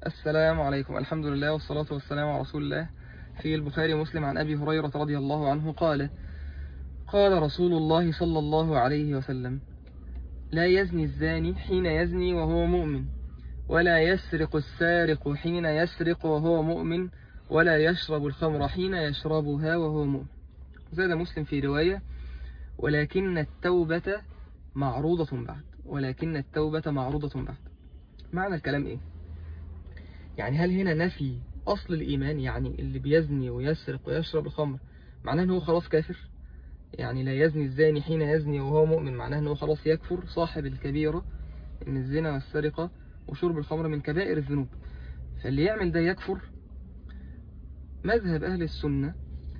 السلام عليكم الحمد لله والصلاة والسلام على رسول الله في البخاري ومسلم عن أبي هريرة رضي الله عنه قال قال رسول الله صلى الله عليه وسلم لا يزني الزاني حين يزني وهو مؤمن ولا يسرق السارق حين يسرق وهو مؤمن ولا يشرب الخمر حين يشربها وهو مؤمن زاد مسلم في رواية ولكن التوبة معروضة بعد ولكن التوبة معروضة بعد معنى الكلام ايه يعني هل هنا نفي أصل الإيمان يعني اللي بيزني ويسرق ويشرب الخمر معناه أنه خلاص كافر يعني لا يزني الزاني حين يزني وهو مؤمن معناه أنه خلاص يكفر صاحب الكبيرة إن الزنا والسرقة وشرب الخمر من كبائر الذنوب فاللي يعمل ده يكفر مذهب أهل السنة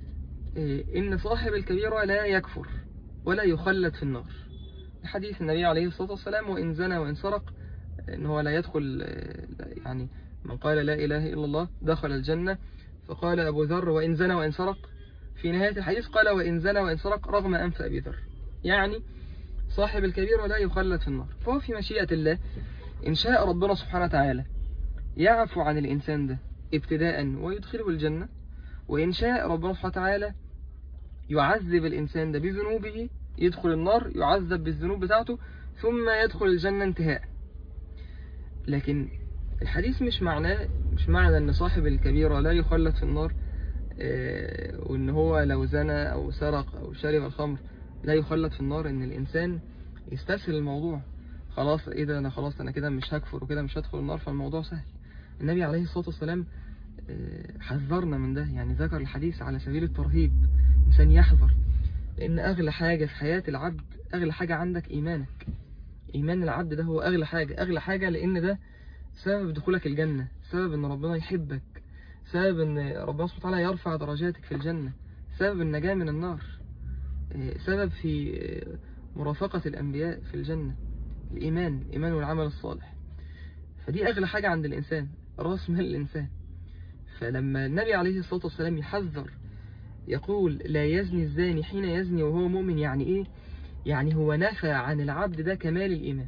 إن صاحب الكبيرة لا يكفر ولا يخلد في النار حديث النبي عليه الصلاة والسلام وإن زنى وإن سرق إن هو لا يدخل يعني من قال لا إله إلا الله دخل الجنة فقال أبو ذر وإن زنى وإن سرق في نهاية الحديث قال وإن زنى وإن سرق رغم أنف أبي ذر يعني صاحب الكبيرة لا يخلد في النار فهو في مشيئة الله إن شاء ربنا سبحانه وتعالى يعفو عن الإنسان ده ابتداء ويدخله الجنة وإن شاء ربنا سبحانه وتعالى يعذب الإنسان ده بذنوبه يدخل النار يعذب بالذنوب بتاعته ثم يدخل الجنة انتهاء لكن الحديث مش معناه مش معنى ان صاحب الكبيرة لا يخلد في النار وان هو لو زنى او سرق او شرب الخمر لا يخلد في النار ان الانسان يستسهل الموضوع خلاص ايه ده انا خلاص انا كده مش هكفر وكده مش هدخل النار فالموضوع سهل النبي عليه الصلاة والسلام حذرنا من ده يعني ذكر الحديث على سبيل الترهيب إنسان يحذر لأن أغلى حاجة في حياة العبد أغلى حاجة عندك إيمانك إيمان العبد ده هو أغلى حاجة أغلى حاجة لأن ده سبب دخولك الجنة سبب أن ربنا يحبك سبب أن ربنا سبحانه وتعالى يرفع درجاتك في الجنة سبب النجاة من النار سبب في مرافقة الأنبياء في الجنة الإيمان الإيمان والعمل الصالح فدي أغلى حاجة عند الإنسان رأس مال الإنسان فلما النبي عليه الصلاة والسلام يحذر يقول لا يزني الزاني حين يزني وهو مؤمن يعني إيه يعني هو نفى عن العبد ده كمال الإيمان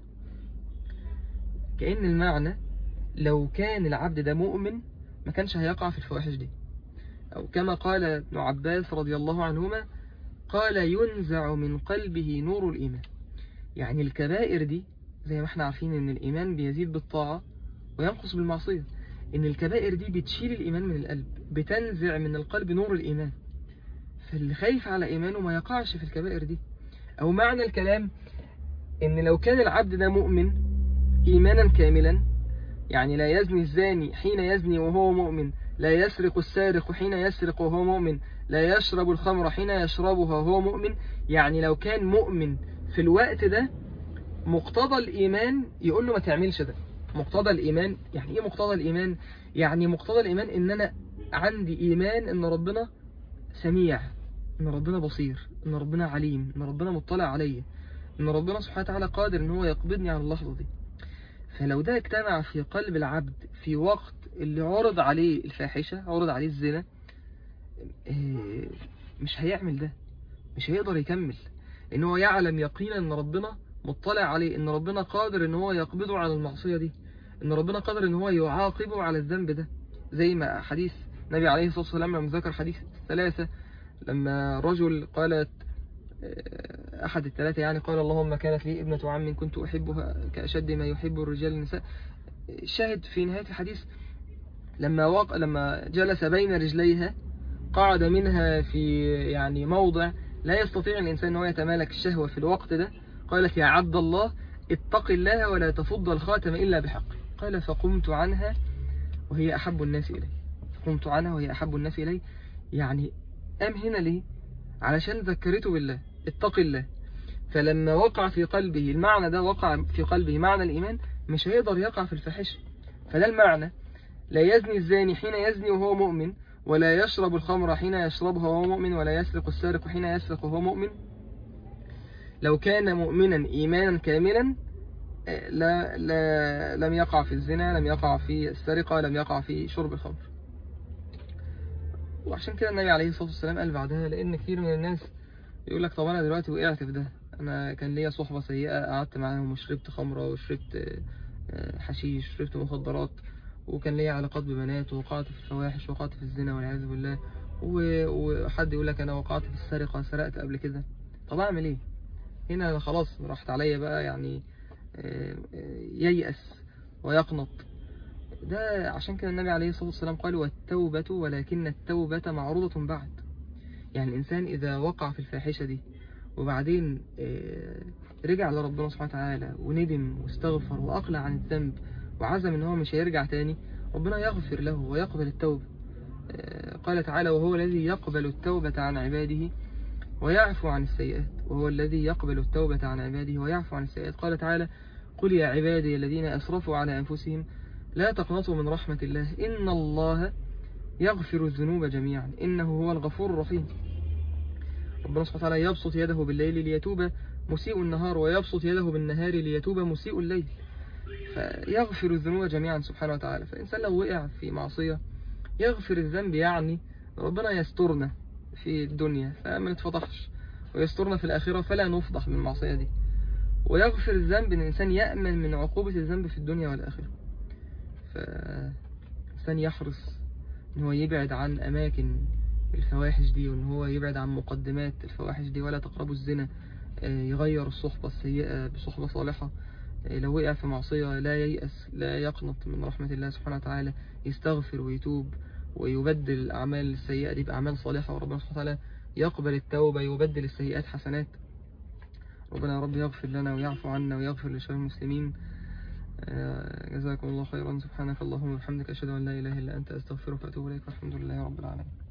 كأن المعنى لو كان العبد ده مؤمن ما كانش هيقع في الفواحش دي أو كما قال ابن عباس رضي الله عنهما قال ينزع من قلبه نور الإيمان يعني الكبائر دي زي ما احنا عارفين ان الإيمان بيزيد بالطاعة وينقص بالمعصية ان الكبائر دي بتشيل الإيمان من القلب بتنزع من القلب نور الإيمان فاللي خايف على إيمانه ما يقعش في الكبائر دي أو معنى الكلام ان لو كان العبد ده مؤمن إيمانا كاملا يعني لا يزني الزاني حين يزني وهو مؤمن لا يسرق السارق حين يسرق وهو مؤمن لا يشرب الخمر حين يشربها وهو مؤمن يعني لو كان مؤمن في الوقت ده مقتضى الإيمان يقول له ما تعملش ده مقتضى الإيمان يعني إيه مقتضى الإيمان يعني مقتضى الإيمان إن أنا عندي إيمان إن ربنا سميع إن ربنا بصير إن ربنا عليم إن ربنا مطلع عليا إن ربنا سبحانه وتعالى قادر إن هو يقبضني على اللحظة دي فلو ده اجتمع في قلب العبد في وقت اللي عرض عليه الفاحشة عرض عليه الزنا مش هيعمل ده مش هيقدر يكمل ان هو يعلم يقينا ان ربنا مطلع عليه ان ربنا قادر ان هو يقبضه على المعصية دي ان ربنا قادر ان هو يعاقبه على الذنب ده زي ما حديث النبي عليه الصلاة والسلام لما ذكر حديث ثلاثة لما رجل قالت أحد الثلاثة يعني قال اللهم كانت لي ابنة عم كنت أحبها كأشد ما يحب الرجال النساء شاهد في نهاية الحديث لما وق... لما جلس بين رجليها قعد منها في يعني موضع لا يستطيع الإنسان أنه يتمالك الشهوة في الوقت ده قالت يا عبد الله اتق الله ولا تفض الخاتم إلا بحق قال فقمت عنها وهي أحب الناس إلي قمت عنها وهي أحب الناس إلي يعني أم هنا ليه علشان ذكرته بالله اتق الله فلما وقع في قلبه المعنى ده وقع في قلبه معنى الإيمان مش هيقدر يقع في الفحش فده المعنى لا يزني الزاني حين يزني وهو مؤمن ولا يشرب الخمر حين يشربها وهو مؤمن ولا يسرق السارق حين يسرق وهو مؤمن لو كان مؤمنا إيمانا كاملا لا, لا لم يقع في الزنا لم يقع في السرقة لم يقع في شرب الخمر وعشان كده النبي عليه الصلاة والسلام قال بعدها لأن كثير من الناس يقول لك طب أنا دلوقتي وقعت في ده أنا كان ليا صحبة سيئة قعدت معاهم وشربت خمرة وشربت حشيش شربت مخدرات وكان ليا علاقات ببنات ووقعت في الفواحش ووقعت في الزنا والعياذ بالله و- وحد يقول لك انا وقعت في السرقة سرقت قبل كده طب اعمل ايه هنا أنا خلاص راحت عليا بقى يعني آه، آه، ييأس ويقنط ده عشان كده النبي عليه الصلاة والسلام قال والتوبة ولكن التوبة معروضة بعد يعني الإنسان إذا وقع في الفاحشة دي وبعدين آه، رجع لربنا سبحانه وتعالى وندم واستغفر وأقلع عن الذنب وعزم إن هو مش هيرجع تاني ربنا يغفر له ويقبل التوبة آه، قال تعالى وهو الذي يقبل التوبة عن عباده ويعفو عن السيئات وهو الذي يقبل التوبة عن عباده ويعفو عن السيئات قال تعالى قل يا عبادي الذين أسرفوا على أنفسهم لا تقنطوا من رحمة الله إن الله يغفر الذنوب جميعا إنه هو الغفور الرحيم ربنا سبحانه وتعالى يبسط يده بالليل ليتوب مسيء النهار ويبسط يده بالنهار ليتوب مسيء الليل فيغفر الذنوب جميعا سبحانه وتعالى فالإنسان لو وقع في معصية يغفر الذنب يعني ربنا يسترنا في الدنيا فما نتفضحش ويسترنا في الآخرة فلا نفضح بالمعصية دي ويغفر الذنب إن الإنسان يأمن من عقوبة الذنب في الدنيا والآخرة فالإنسان يحرص إن هو يبعد عن أماكن الفواحش دي وإن هو يبعد عن مقدمات الفواحش دي ولا تقربوا الزنا آه، يغير الصحبة السيئة بصحبة صالحة آه، لو وقع في معصية لا ييأس لا يقنط من رحمة الله سبحانه وتعالى يستغفر ويتوب ويبدل الأعمال السيئة دي بأعمال صالحة وربنا سبحانه وتعالى يقبل التوبة يبدل السيئات حسنات ربنا يا رب يغفر لنا ويعفو عنا ويغفر لشباب المسلمين آه، جزاكم الله خيرا سبحانك اللهم وبحمدك أشهد أن لا إله إلا أنت أستغفرك وأتوب إليك والحمد لله رب العالمين